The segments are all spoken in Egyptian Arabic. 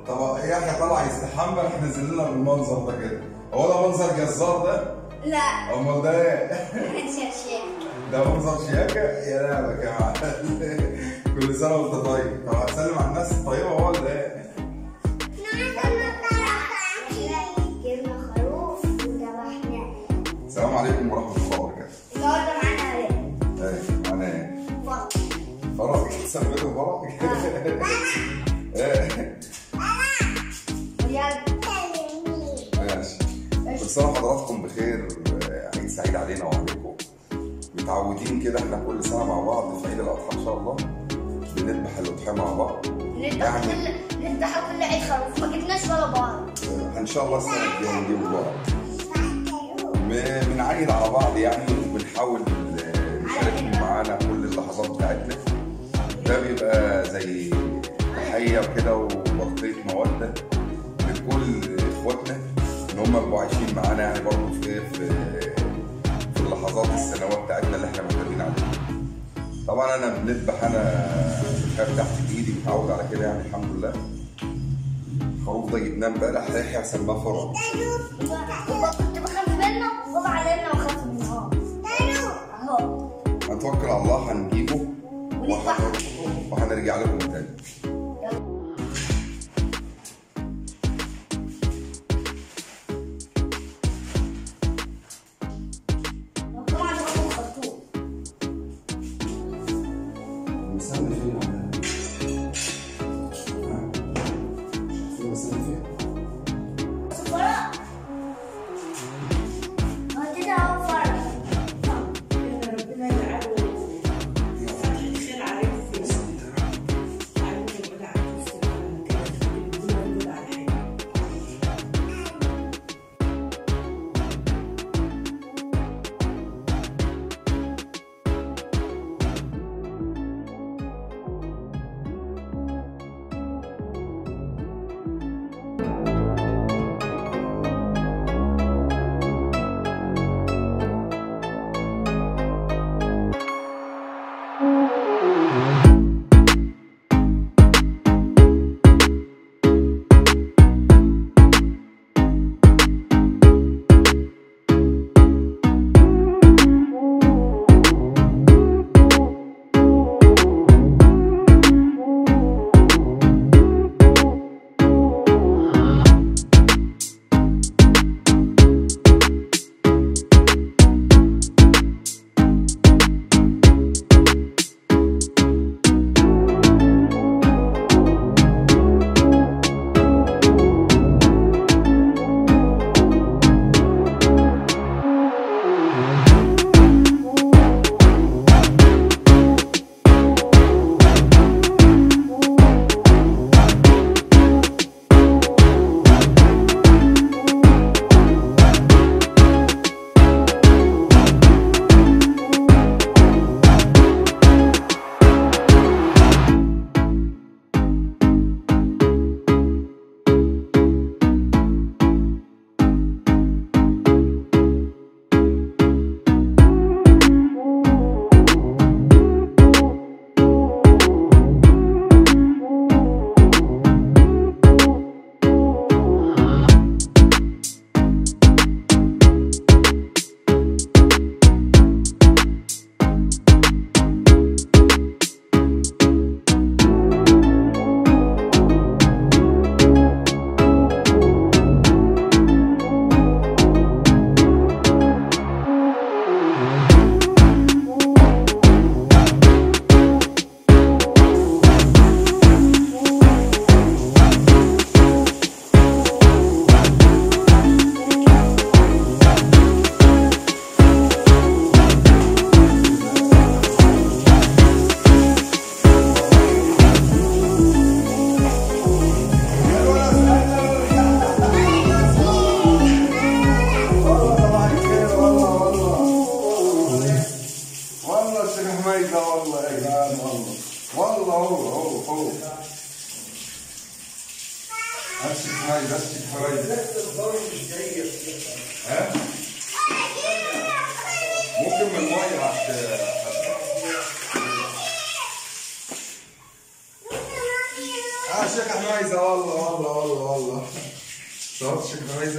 طب يحيى طلع يستحمى راح نزل لنا بالمنظر ده كده هو ده منظر جزار ده؟ لا امال ده ايه؟ شيخ ده منظر شياكه يا لعبك يا معلم كل سنه وانت طيب طب هتسلم على الناس الطيبه هو ولا ايه؟ جبنا خروف وذبحناه السلام عليكم ورحمه الله وبركاته النهارده معانا ايه؟ ايه معانا ايه؟ فرق فرق سميته فرق ايه بجد ماشي كل سنه وحضراتكم بخير آه، عيد سعيد علينا وعليكم متعودين كده احنا كل سنه مع بعض في عيد الاضحى ان شاء الله بنذبح الاضحيه مع بعض نذبح كل نذبح كل عيد خروف ما جبناش ولا بعض آه، ان شاء الله السنه الجايه نجيب بعض م- بنعيد على بعض يعني وبنحاول آه، نشارككم معانا كل اللحظات بتاعتنا ده بيبقى زي تحيه كده وبرقيه موده لكل اخواتنا ان هم يبقوا عايشين معانا يعني برضه في في في اللحظات السنوات بتاعتنا اللي احنا محتاجين عليها. طبعا انا بنذبح انا الحاجه تحت ايدي متعود على كده يعني الحمد لله. الخروف ده جبناه امبارح يحيى سماه فرج. وبابا كنت بخاف منه وبابا علمنا وخاف منه اهو هنتوكل على الله هنجيبه ونذبحه. وهن- وهنرجع لكم تاني. طبعا هو خرطوم نسمي فين ولا ها؟ فين نسمي فين؟ فرق هو كده هو فرق ربنا يجعله فتح الخير عليك في عليك البدع في السنة كده بدون البدع على حاجة والله صباح الخير والله والله والله الشيخ حميدة والله يا جدعان والله والله هو هو هو الشيخ حميدة الشيخ حميدة ها؟ ممكن من المية هت هت- اه شيخ حمايزه والله والله والله والله صوت شيخ حمايزه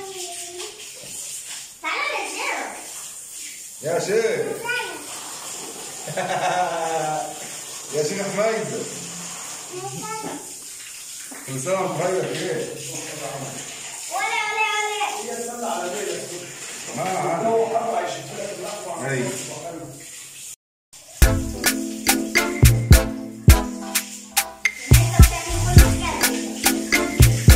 تعالى نزله يا شيخ يا شيخ حمايزه كل سنه وانت طيب بخير ولا ولا ولا ما عارف ايوه انت بتعمل كل حاجه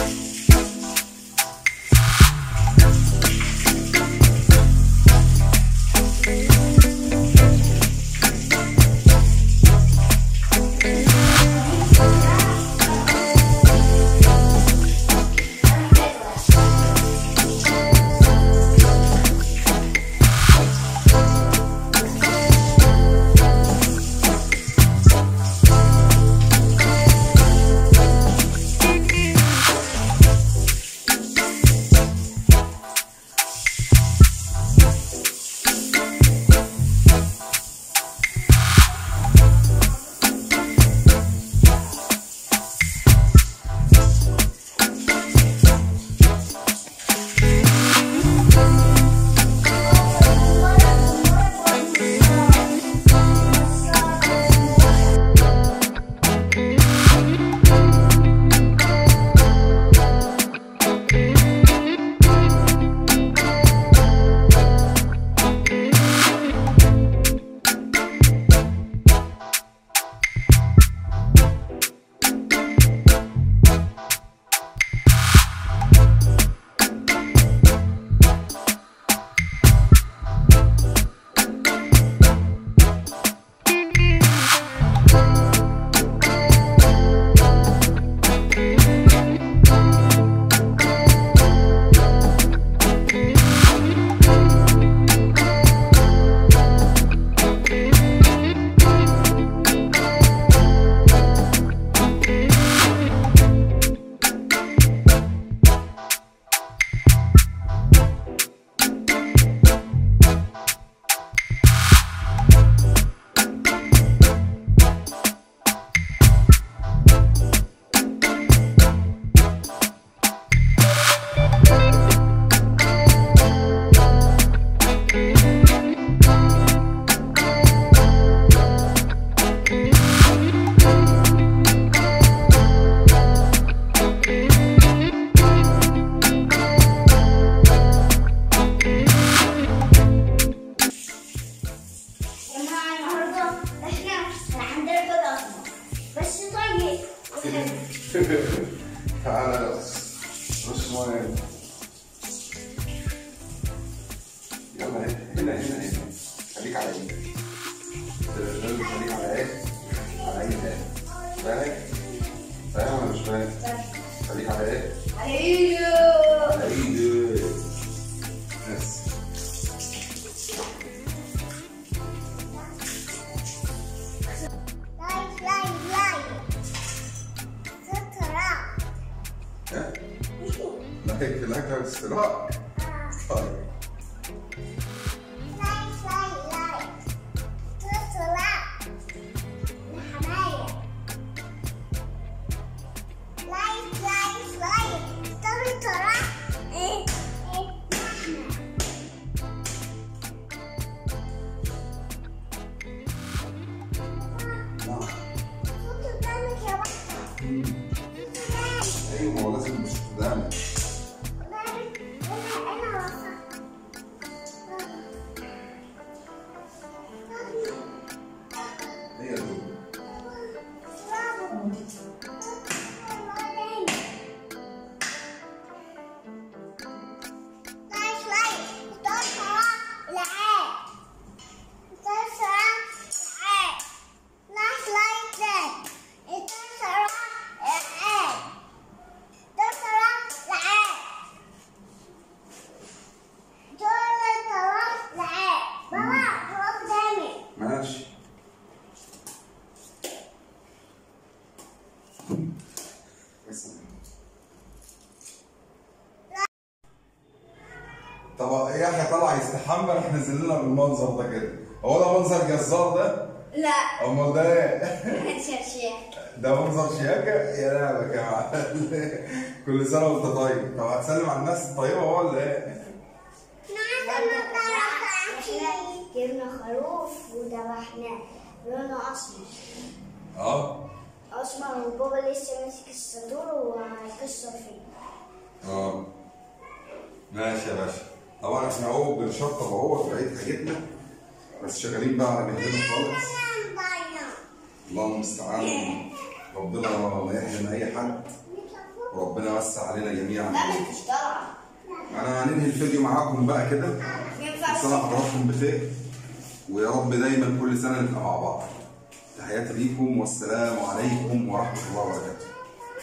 جماعة النهاردة احنا عندنا كده أصلا بس طيب وحلو تعالى بس رش ميه يلا هنا هنا هنا هنا خليك على ايدك لازم خليك على ايه؟ على ايدك بالك؟ فاهم ولا مش فاهم؟ خليك على ايه؟ ايوه على ايدك بس لايك لايك لايك سترة ها؟ لايك لايك على الاشتراك طيب لايك لايك لايك سترة الحماية لايك لايك لايك سترة ايه ايه نعم صوت قدامك يا بطة ايوه ما هو لازم مش قدامك هي دول ماشي بس طب يحيى طلع يستحمى احنا نزلنا بالمنظر ده كده هو ده منظر جزار ده؟ لا امال ده ايه؟ شرشيح ده منظر شياكة يا لهوي يا معلم كل سنة وانت طيب طب هتسلم على الناس الطيبة هو ولا ايه؟ جبنا خروف وذبحناه لونه اسمر اه اسمر وبابا لسه ماسك الصدور وهيكسر فيه اه ماشي يا باشا طبعا احنا اهو بنشطب اهو في عيد حاجتنا بس شغالين بقى على مهلنا خالص الله المستعان ربنا ما يحرم اي حد وربنا يوسع علينا جميعا مش طالعه انا هننهي الفيديو معاكم بقى كده ينفع كل سنه حضراتكم بخير ويا رب دايما كل سنه نبقى مع بعض تحياتي ليكم والسلام عليكم ورحمه الله وبركاته